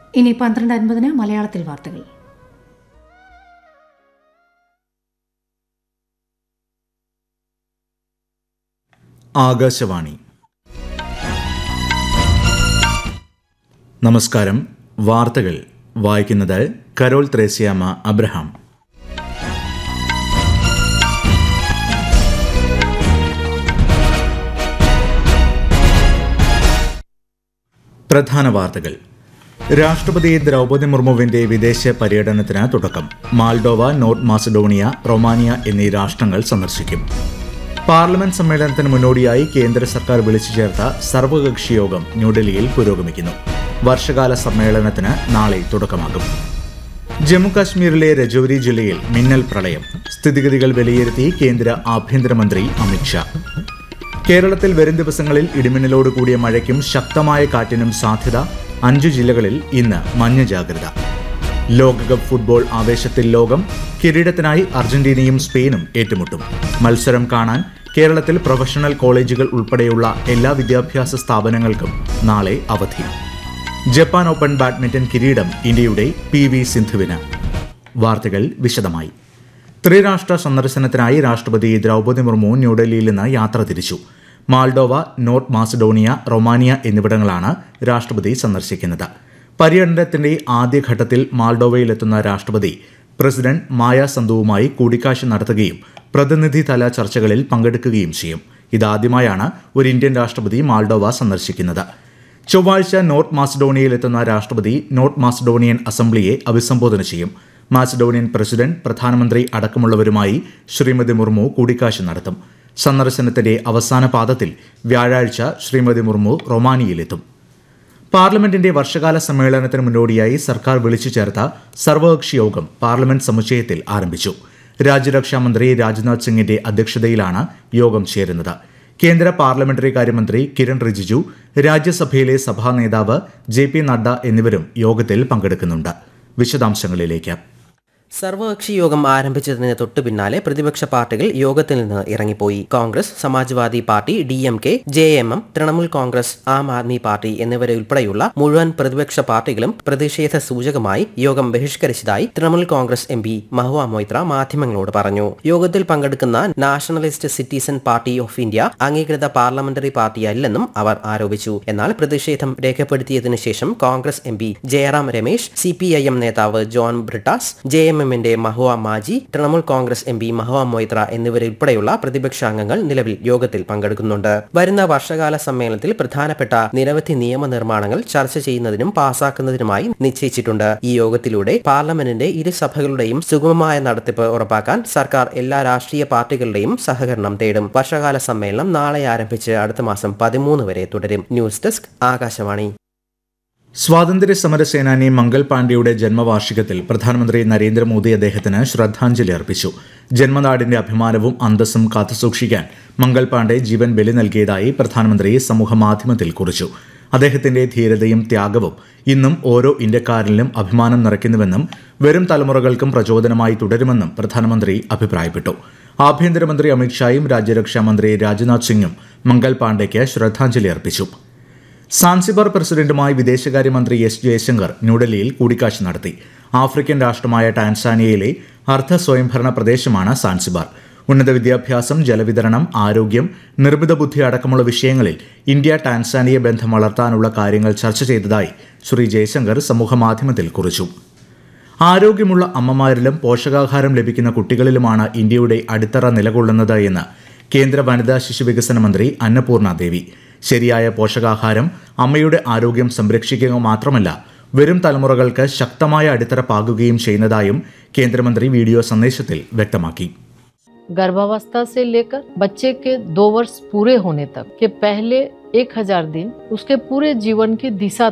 ഇനി പന്ത്രണ്ട് അൻപതിന് മലയാളത്തിൽ വാർത്തകൾ ആകാശവാണി നമസ്കാരം വാർത്തകൾ വായിക്കുന്നത് കരോൾ ത്രേസ്യാമ അബ്രഹാം പ്രധാന വാർത്തകൾ രാഷ്ട്രപതി ദ്രൗപദി മുർമുവിന്റെ വിദേശ പര്യടനത്തിന് തുടക്കം മാൾഡോവ നോർത്ത് മാസഡോണിയ റൊമാനിയ എന്നീ രാഷ്ട്രങ്ങൾ സന്ദർശിക്കും പാർലമെന്റ് സമ്മേളനത്തിന് മുന്നോടിയായി കേന്ദ്ര സർക്കാർ വിളിച്ചു ചേർത്ത സർവകക്ഷി യോഗം ന്യൂഡൽഹിയിൽ പുരോഗമിക്കുന്നു വർഷകാല സമ്മേളനത്തിന് നാളെ തുടക്കമാകും ജമ്മുകാശ്മീരിലെ രജൌരി ജില്ലയിൽ മിന്നൽ പ്രളയം സ്ഥിതിഗതികൾ വിലയിരുത്തി കേന്ദ്ര ആഭ്യന്തരമന്ത്രി അമിത്ഷാ കേരളത്തിൽ വരും ദിവസങ്ങളിൽ ഇടിമിന്നലോട് കൂടിയ മഴയ്ക്കും ശക്തമായ കാറ്റിനും സാധ്യത അഞ്ചു ജില്ലകളിൽ ഇന്ന് മഞ്ഞ ജാഗ്രത ലോകകപ്പ് ഫുട്ബോൾ ആവേശത്തിൽ ലോകം കിരീടത്തിനായി അർജന്റീനയും സ്പെയിനും ഏറ്റുമുട്ടും മത്സരം കാണാൻ കേരളത്തിൽ പ്രൊഫഷണൽ കോളേജുകൾ ഉൾപ്പെടെയുള്ള എല്ലാ വിദ്യാഭ്യാസ സ്ഥാപനങ്ങൾക്കും നാളെ അവധി ജപ്പാൻ ഓപ്പൺ ബാഡ്മിന്റൺ കിരീടം ഇന്ത്യയുടെ പി വി സിന്ധുവിന് വാർത്തകൾ വിശദമായി ത്രിരാഷ്ട്ര സന്ദർശനത്തിനായി രാഷ്ട്രപതി ദ്രൗപദി മുർമു ന്യൂഡൽഹിയിൽ നിന്ന് യാത്ര തിരിച്ചു മാൾഡോവ നോർത്ത് മാസഡോണിയ റൊമാനിയ എന്നിവിടങ്ങളാണ് രാഷ്ട്രപതി സന്ദർശിക്കുന്നത് പര്യടനത്തിന്റെ ആദ്യഘട്ടത്തിൽ മാൾഡോവയിലെത്തുന്ന രാഷ്ട്രപതി പ്രസിഡന്റ് മായ സന്ധുവുമായി കൂടിക്കാഴ്ച നടത്തുകയും പ്രതിനിധിതല ചർച്ചകളിൽ പങ്കെടുക്കുകയും ചെയ്യും ഇതാദ്യമായാണ് ഒരു ഇന്ത്യൻ രാഷ്ട്രപതി മാൾഡോവ സന്ദർശിക്കുന്നത് ചൊവ്വാഴ്ച നോർത്ത് മാസഡോണിയയിലെത്തുന്ന രാഷ്ട്രപതി നോർത്ത് മാസഡോണിയൻ അസംബ്ലിയെ അഭിസംബോധന ചെയ്യും മാസഡോണിയൻ പ്രസിഡന്റ് പ്രധാനമന്ത്രി അടക്കമുള്ളവരുമായി ശ്രീമതി മുർമു കൂടിക്കാഴ്ച നടത്തും സന്ദർശനത്തിന്റെ അവസാന പാദത്തിൽ വ്യാഴാഴ്ച ശ്രീമതി മുർമു റൊമാനിയയിലെത്തും പാർലമെന്റിന്റെ വർഷകാല സമ്മേളനത്തിന് മുന്നോടിയായി സർക്കാർ വിളിച്ചു ചേർത്ത സർവകക്ഷി യോഗം പാർലമെന്റ് സമുച്ചയത്തിൽ ആരംഭിച്ചു രാജ്യരക്ഷാ മന്ത്രി രാജ്നാഥ് സിംഗിന്റെ അധ്യക്ഷതയിലാണ് യോഗം ചേരുന്നത് കേന്ദ്ര പാർലമെന്ററി കാര്യമന്ത്രി കിരൺ റിജിജു രാജ്യസഭയിലെ സഭാ നേതാവ് ജെ പി നഡ്ഡ എന്നിവരും യോഗത്തിൽ പങ്കെടുക്കുന്നുണ്ട് വിശദാംശങ്ങളിലേക്ക് സർവകക്ഷി യോഗം ആരംഭിച്ചതിന് തൊട്ടു പിന്നാലെ പ്രതിപക്ഷ പാർട്ടികൾ യോഗത്തിൽ നിന്ന് ഇറങ്ങിപ്പോയി Congress Samajwadi Party D M K J M M Trinamool Congress Aam Aadmi Party എന്നിവരെ ഉൾപ്പെടെയുള്ള മുഴുവൻ പ്രതിപക്ഷ പാർട്ടികളും പ്രതിഷേധ സൂചകമായി യോഗം ബഹിഷ്കരിച്ചതായി തൃണമൂൽ കോൺഗ്രസ് എം പി മഹുവ മൊയ്ത്ര മാധ്യമങ്ങളോട് പറഞ്ഞു യോഗത്തിൽ പങ്കെടുക്കുന്ന Nationalist Citizen Party of India അംഗീകൃത പാർലമെന്ററി പാർട്ടിയല്ലെന്നും അവർ ആരോപിച്ചു എന്നാൽ പ്രതിഷേധം രേഖപ്പെടുത്തിയതിനു ശേഷം Congress M P Jairam Ramesh C P I M നേതാവ് ജോൺ ബ്രിട്ടാസ് ജെ എം എമ്മിന്റെ മഹുവ മാജി തൃണമൂൽ കോൺഗ്രസ് എം പി മഹുവ മൊയ്ത്ര എന്നിവരുൾപ്പെടെയുള്ള പ്രതിപക്ഷ അംഗങ്ങൾ നിലവിൽ യോഗത്തിൽ പങ്കെടുക്കുന്നുണ്ട് വരുന്ന വർഷകാല സമ്മേളനത്തിൽ പ്രധാനപ്പെട്ട നിരവധി നിയമനിർമ്മാണങ്ങൾ ചർച്ച ചെയ്യുന്നതിനും പാസാക്കുന്നതിനുമായി നിശ്ചയിച്ചിട്ടുണ്ട് ഈ യോഗത്തിലൂടെ പാർലമെന്റിന്റെ ഇരു സഭകളുടെയും സുഗമമായ നടത്തിപ്പ് ഉറപ്പാക്കാൻ സർക്കാർ എല്ലാ രാഷ്ട്രീയ പാർട്ടികളുടെയും സഹകരണം തേടും വർഷകാല സമ്മേളനം നാളെ ആരംഭിച്ച് അടുത്ത മാസം പതിമൂന്ന് വരെ തുടരും ന്യൂസ് ഡെസ്ക് ആകാശവാണി സ്വാതന്ത്ര്യ സമര സേനാനി മംഗൾ പാണ്ഡെയുടെ ജന്മവാർഷികത്തിൽ പ്രധാനമന്ത്രി നരേന്ദ്രമോദി അദ്ദേഹത്തിന് ശ്രദ്ധാഞ്ജലി അർപ്പിച്ചു ജന്മനാടിന്റെ അഭിമാനവും അന്തസ്സും കാത്തുസൂക്ഷിക്കാൻ മംഗൾ പാണ്ഡെ ജീവൻ ബലി നൽകിയതായി പ്രധാനമന്ത്രി സമൂഹമാധ്യമത്തിൽ കുറിച്ചു അദ്ദേഹത്തിന്റെ ധീരതയും ത്യാഗവും ഇന്നും ഓരോ ഇന്ത്യക്കാരനിലും അഭിമാനം നിറയ്ക്കുന്നുവെന്നും വരും തലമുറകൾക്കും പ്രചോദനമായി തുടരുമെന്നും പ്രധാനമന്ത്രി അഭിപ്രായപ്പെട്ടു ആഭ്യന്തരമന്ത്രി അമിത്ഷായും രാജ്യരക്ഷാ മന്ത്രി രാജ്നാഥ് സിംഗും മംഗൾ പാണ്ഡെയ്ക്ക് ശ്രദ്ധാഞ്ജലി അർപ്പിച്ചു സാൻസിബാർ പ്രസിഡന്റുമായി വിദേശകാര്യമന്ത്രി എസ് ജയശങ്കർ ന്യൂഡൽഹിയിൽ കൂടിക്കാഴ്ച നടത്തി ആഫ്രിക്കൻ രാഷ്ട്രമായ ടാൻസാനിയയിലെ അർദ്ധ സ്വയംഭരണ പ്രദേശമാണ് സാൻസിബാർ ഉന്നത വിദ്യാഭ്യാസം ജലവിതരണം ആരോഗ്യം നിർമ്മിത ബുദ്ധി അടക്കമുള്ള വിഷയങ്ങളിൽ ഇന്ത്യ ടാൻസാനിയ ബന്ധം വളർത്താനുള്ള കാര്യങ്ങൾ ചർച്ച ചെയ്തതായി ശ്രീ ജയശങ്കർ സമൂഹമാധ്യമത്തിൽ കുറിച്ചു ആരോഗ്യമുള്ള അമ്മമാരിലും പോഷകാഹാരം ലഭിക്കുന്ന കുട്ടികളിലുമാണ് ഇന്ത്യയുടെ അടിത്തറ നിലകൊള്ളുന്നത് എന്ന് കേന്ദ്ര വനിതാ ശിശു വികസന മന്ത്രി അന്നപൂർണ ദേവി ശരിയായ പോഷകാഹാരം അമ്മയുടെ ആരോഗ്യം സംരക്ഷിക്കുക മാത്രമല്ല വരും തലമുറകൾക്ക് ശക്തമായ അടിത്തറ പാകുകയും ചെയ്യുന്നതായും കേന്ദ്രമന്ത്രി വീഡിയോ സന്ദേശത്തിൽ വ്യക്തമാക്കി गर्भावस्था से लेकर बच्चे के दो वर्ष पूरे होने तक के पहले एक हजार दिन उसके पूरे जीवन की दिशा